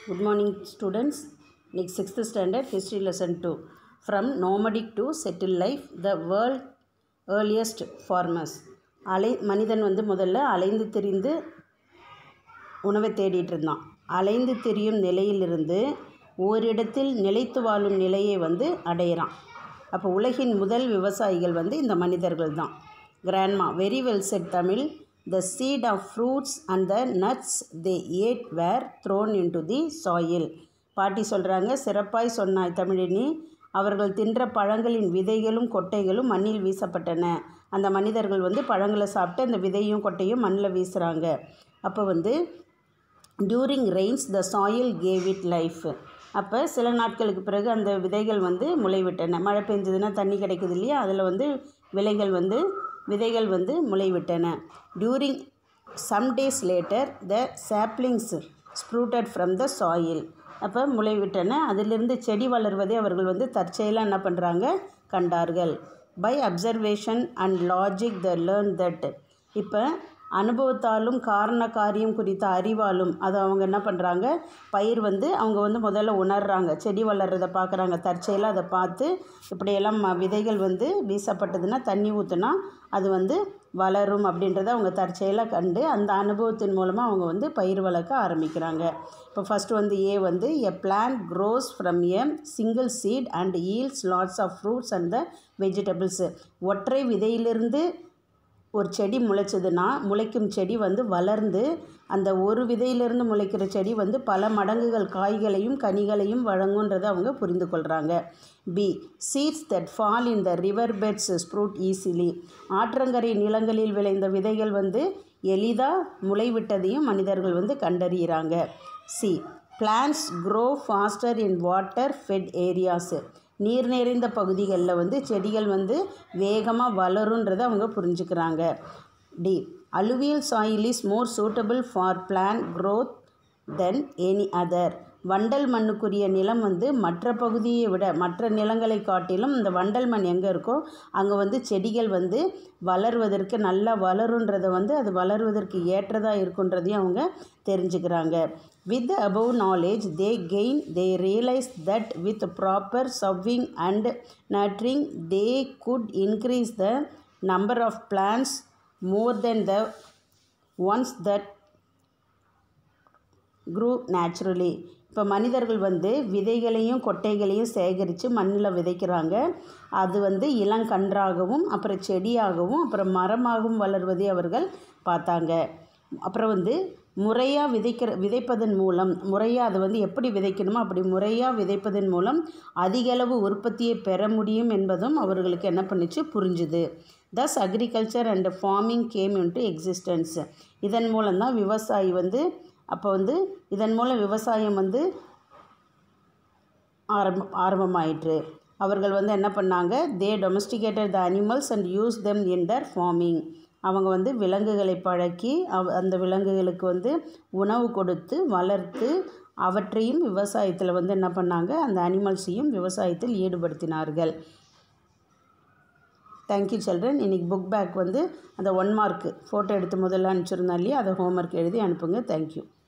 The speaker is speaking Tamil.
Good morning, students. Next sixth standard history lesson two. From nomadic to settled life, the world earliest farmers. அலை மனிதன் வந்து முதல்ல அலைந்து திரிந்து உணவை தேடிட்டு இருந்தான் அலைந்து திரியும் நிலையிலிருந்து ஓரிடத்தில் நிலைத்து வாழும் நிலையை வந்து அடையிறான் அப்போ உலகின் முதல் விவசாயிகள் வந்து இந்த மனிதர்கள் தான் grandma very well said Tamil the seed of fruits and the nuts they ate were thrown into the soil பாட்டி சொல்கிறாங்க சிறப்பாய் சொன்னாய் தமிழினி அவர்கள் தின்ற பழங்களின் விதைகளும் கொட்டைகளும் மண்ணில் வீசப்பட்டன அந்த மனிதர்கள் வந்து பழங்களை சாப்பிட்டு அந்த விதையும் கொட்டையும் மண்ணில் வீசுகிறாங்க அப்போ வந்து during rains the soil gave it life அப்போ சில நாட்களுக்கு பிறகு அந்த விதைகள் வந்து முளைவிட்டன மழை பெஞ்சதுன்னா தண்ணி கிடைக்குது இல்லையா அதில் வந்து விலைகள் வந்து விதைகள் வந்து முளைவிட்டன during some days later the saplings sprouted from the soil அப்போ முளைவிட்டன அதிலிருந்து செடி வளர்வதை அவர்கள் வந்து தற்செயலாக என்ன பண்ணுறாங்க கண்டார்கள் by observation and logic they learn that இப்போ அனுபவத்தாலும் காரண காரியம் குறித்த அறிவாலும் அதை அவங்க என்ன பண்ணுறாங்க பயிர் வந்து அவங்க வந்து முதல்ல உணர்றாங்க செடி வளர்கிறத பார்க்குறாங்க தற்செயலாக அதை பார்த்து இப்படியெல்லாம் ம விதைகள் வந்து வீசப்பட்டதுன்னா தண்ணி ஊற்றுனா அது வந்து வளரும் அப்படின்றத அவங்க தற்செயலாக கண்டு அந்த அனுபவத்தின் மூலமாக அவங்க வந்து பயிர் வளர்க்க ஆரம்பிக்கிறாங்க இப்போ ஃபஸ்ட்டு வந்து ஏ வந்து a plant grows from a single seed and yields lots of fruits and the vegetables ஒற்றை விதையிலிருந்து ஒரு செடி முளைச்சதுன்னா முளைக்கும் செடி வந்து வளர்ந்து அந்த ஒரு விதையிலிருந்து முளைக்கிற செடி வந்து பல மடங்குகள் காய்களையும் கனிகளையும் வழங்குன்றதை அவங்க புரிந்து கொள்கிறாங்க B seeds that fall in the river beds sprout easily ஆற்றங்கரை நிலங்களில் விளைந்த விதைகள் வந்து எளிதாக முளைவிட்டதையும் மனிதர்கள் வந்து கண்டறிகிறாங்க C plants grow faster in water fed areas நீர் நிறைந்த பகுதிகளில் வந்து செடிகள் வந்து வேகமாக வளருன்றதை அவங்க புரிஞ்சுக்கிறாங்க D alluvial soil is more suitable for plant growth than any other வண்டல் மண்ணுக்குரிய நிலம் வந்து மற்ற பகுதியை விட மற்ற நிலங்களை காட்டிலும் இந்த வண்டல் மண் எங்கே இருக்கோ அங்கே வந்து செடிகள் வந்து வளர்வதற்கு நல்லா வளருன்றதை வந்து அது வளர்வதற்கு ஏற்றதாக இருக்குன்றதையும் அவங்க தெரிஞ்சுக்கிறாங்க with above knowledge they gain they realise that with proper sowing and nurturing they could increase the number of plants more than the ones that grew naturally இப்போ மனிதர்கள் வந்து விதைகளையும் கொட்டைகளையும் சேகரித்து மண்ணில் விதைக்கிறாங்க அது வந்து இளங்கன்றாகவும் அப்புறம் செடியாகவும் அப்புறம் மரமாகவும் வளர்வதை அவர்கள் பார்த்தாங்க அப்புறம் வந்து முறையாக விதைக்கிற விதைப்பதன் மூலம் முறையாக அதை வந்து எப்படி விதைக்கணுமோ அப்படி முறையாக விதைப்பதன் மூலம் அதிகளவு உற்பத்தியை பெற முடியும் என்பதும் அவர்களுக்கு என்ன பண்ணிச்சு புரிஞ்சுது thus agriculture and farming came into existence இதன் மூலம்தான் விவசாயி வந்து அப்போ வந்து இதன் மூலம் விவசாயம் வந்து ஆரம்ப ஆரம்பமாயிற்று அவர்கள் வந்து என்ன பண்ணாங்க they domesticated the animals and use them in their farming அவங்க வந்து விலங்குகளை பழக்கி அவ அந்த விலங்குகளுக்கு வந்து உணவு கொடுத்து வளர்த்து அவற்றையும் விவசாயத்தில் வந்து என்ன பண்ணாங்க அந்த அனிமல்ஸையும் விவசாயத்தில் ஈடுபடுத்தினார்கள் தேங்க்யூ சில்ட்ரன் இன்றைக்கி புக் பேக் வந்து அந்த ஒன் மார்க்கு ஃபோட்டோ எடுத்து முதல்ல அனுப்பிச்சிருந்தா இல்லையா அதை ஹோம்ஒர்க் எழுதி அனுப்புங்க தேங்க்யூ